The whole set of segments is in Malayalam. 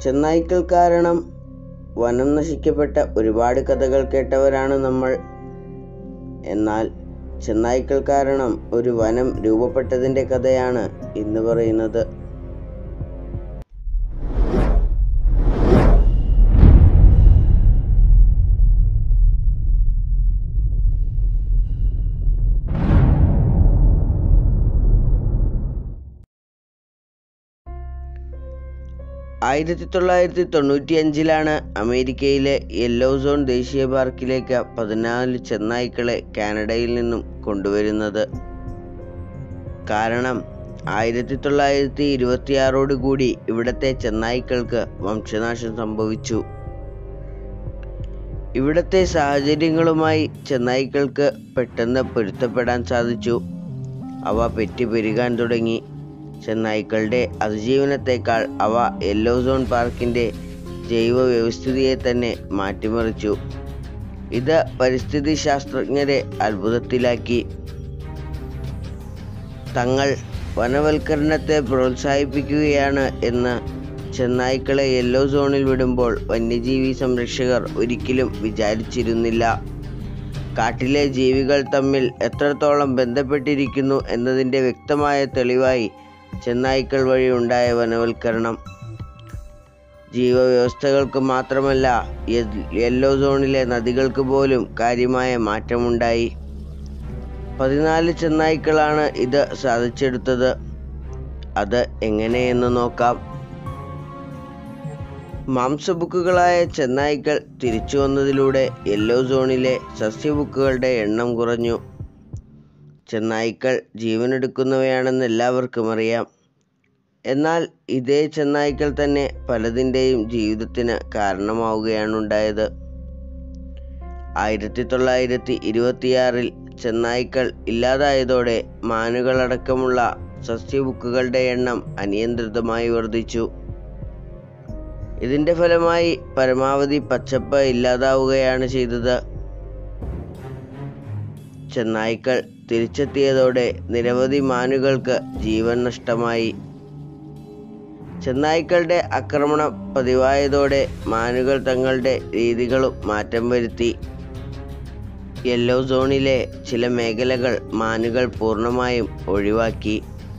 ചെന്നായ്ക്കൾ കാരണം വനം നശിക്കപ്പെട്ട ഒരുപാട് കഥകൾ കേട്ടവരാണ് നമ്മൾ എന്നാൽ ചെന്നായ്ക്കൾ കാരണം ഒരു വനം രൂപപ്പെട്ടതിൻ്റെ കഥയാണ് ഇന്ന് പറയുന്നത് ആയിരത്തി തൊള്ളായിരത്തി തൊണ്ണൂറ്റി അഞ്ചിലാണ് അമേരിക്കയിലെ യെല്ലോ സോൺ ദേശീയ പാർക്കിലേക്ക് പതിനാല് ചെന്നായ്ക്കളെ കാനഡയിൽ നിന്നും കൊണ്ടുവരുന്നത് കാരണം ആയിരത്തി തൊള്ളായിരത്തി ഇരുപത്തിയാറോട് കൂടി ഇവിടത്തെ ചെന്നായ്ക്കൾക്ക് വംശനാശം സംഭവിച്ചു ഇവിടത്തെ സാഹചര്യങ്ങളുമായി ചെന്നായ്ക്കൾക്ക് പെട്ടെന്ന് പൊരുത്തപ്പെടാൻ സാധിച്ചു അവ പെറ്റി പെരുകാൻ തുടങ്ങി ചെന്നായ്ക്കളുടെ അതിജീവനത്തേക്കാൾ അവ യെല്ലോ സോൺ പാർക്കിൻ്റെ ജൈവ വ്യവസ്ഥിതിയെ തന്നെ മാറ്റിമറിച്ചു ഇത് പരിസ്ഥിതി ശാസ്ത്രജ്ഞരെ അത്ഭുതത്തിലാക്കി തങ്ങൾ വനവൽക്കരണത്തെ പ്രോത്സാഹിപ്പിക്കുകയാണ് എന്ന് ചെന്നായ്ക്കളെ യെല്ലോ സോണിൽ വിടുമ്പോൾ വന്യജീവി സംരക്ഷകർ ഒരിക്കലും വിചാരിച്ചിരുന്നില്ല കാട്ടിലെ ജീവികൾ തമ്മിൽ എത്രത്തോളം ബന്ധപ്പെട്ടിരിക്കുന്നു എന്നതിൻ്റെ വ്യക്തമായ തെളിവായി ചെന്നായ്ക്കൾ വഴി ഉണ്ടായ വനവൽക്കരണം ജീവവ്യവസ്ഥകൾക്ക് മാത്രമല്ല യെ- യെല്ലോ സോണിലെ നദികൾക്ക് പോലും കാര്യമായ മാറ്റമുണ്ടായി പതിനാല് ചെന്നായ്ക്കളാണ് ഇത് സാധിച്ചെടുത്തത് അത് എങ്ങനെയെന്ന് നോക്കാം മാംസബുക്കുകളായ ചെന്നായ്ക്കൾ തിരിച്ചു വന്നതിലൂടെ യെല്ലോ സോണിലെ സസ്യബുക്കുകളുടെ എണ്ണം കുറഞ്ഞു ചെന്നായ്ക്കൾ ജീവനെടുക്കുന്നവയാണെന്ന് എല്ലാവർക്കും അറിയാം എന്നാൽ ഇതേ ചെന്നായ്ക്കൾ തന്നെ പലതിൻ്റെയും ജീവിതത്തിന് കാരണമാവുകയാണുണ്ടായത് ആയിരത്തി തൊള്ളായിരത്തി ഇരുപത്തിയാറിൽ ചെന്നായ്ക്കൾ ഇല്ലാതായതോടെ മാനുകളടക്കമുള്ള സസ്യബുക്കുകളുടെ എണ്ണം അനിയന്ത്രിതമായി വർദ്ധിച്ചു ഇതിന്റെ ഫലമായി പരമാവധി പച്ചപ്പ് ഇല്ലാതാവുകയാണ് ചെയ്തത് ചെന്നായ്ക്കൾ തിരിച്ചെത്തിയതോടെ നിരവധി മാനുകൾക്ക് ജീവൻ നഷ്ടമായി ചെന്നായ്ക്കളുടെ ആക്രമണം പതിവായതോടെ മാനുകൾ തങ്ങളുടെ രീതികളും മാറ്റം വരുത്തി യെല്ലോ സോണിലെ ചില മേഖലകൾ മാനുകൾ പൂർണ്ണമായും ഒഴിവാക്കി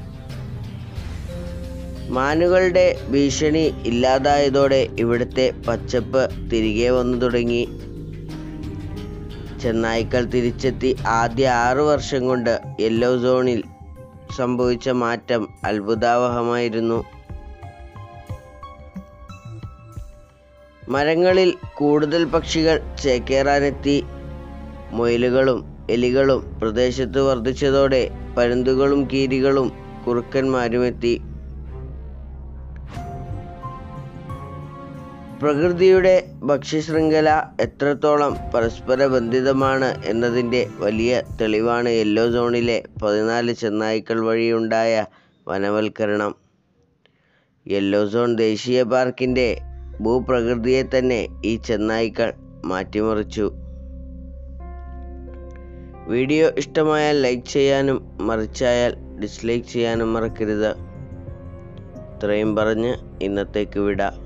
മാനുകളുടെ ഭീഷണി ഇല്ലാതായതോടെ ഇവിടുത്തെ പച്ചപ്പ് തിരികെ വന്നു തുടങ്ങി ചെന്നായ്ക്കൾ തിരിച്ചെത്തി ആദ്യ ആറു വർഷം കൊണ്ട് യെല്ലോ സോണിൽ സംഭവിച്ച മാറ്റം അത്ഭുതാവഹമായിരുന്നു മരങ്ങളിൽ കൂടുതൽ പക്ഷികൾ ചേക്കേറാനെത്തി മുയലുകളും എലികളും പ്രദേശത്ത് വർദ്ധിച്ചതോടെ പരുന്തുകളും കീരികളും കുറുക്കന്മാരുമെത്തി പ്രകൃതിയുടെ ഭക്ഷ്യശൃംഖല എത്രത്തോളം പരസ്പര ബന്ധിതമാണ് എന്നതിൻ്റെ വലിയ തെളിവാണ് യെല്ലോ സോണിലെ പതിനാല് ചെന്നായ്ക്കൾ വഴിയുണ്ടായ വനവൽക്കരണം യെല്ലോ സോൺ ദേശീയ പാർക്കിൻ്റെ ഭൂപ്രകൃതിയെ തന്നെ ഈ ചെന്നായ്ക്കൾ മാറ്റിമറിച്ചു വീഡിയോ ഇഷ്ടമായാൽ ലൈക്ക് ചെയ്യാനും മറിച്ചായാൽ ഡിസ്ലൈക്ക് ചെയ്യാനും മറക്കരുത് ഇത്രയും പറഞ്ഞ് ഇന്നത്തേക്ക് വിടാം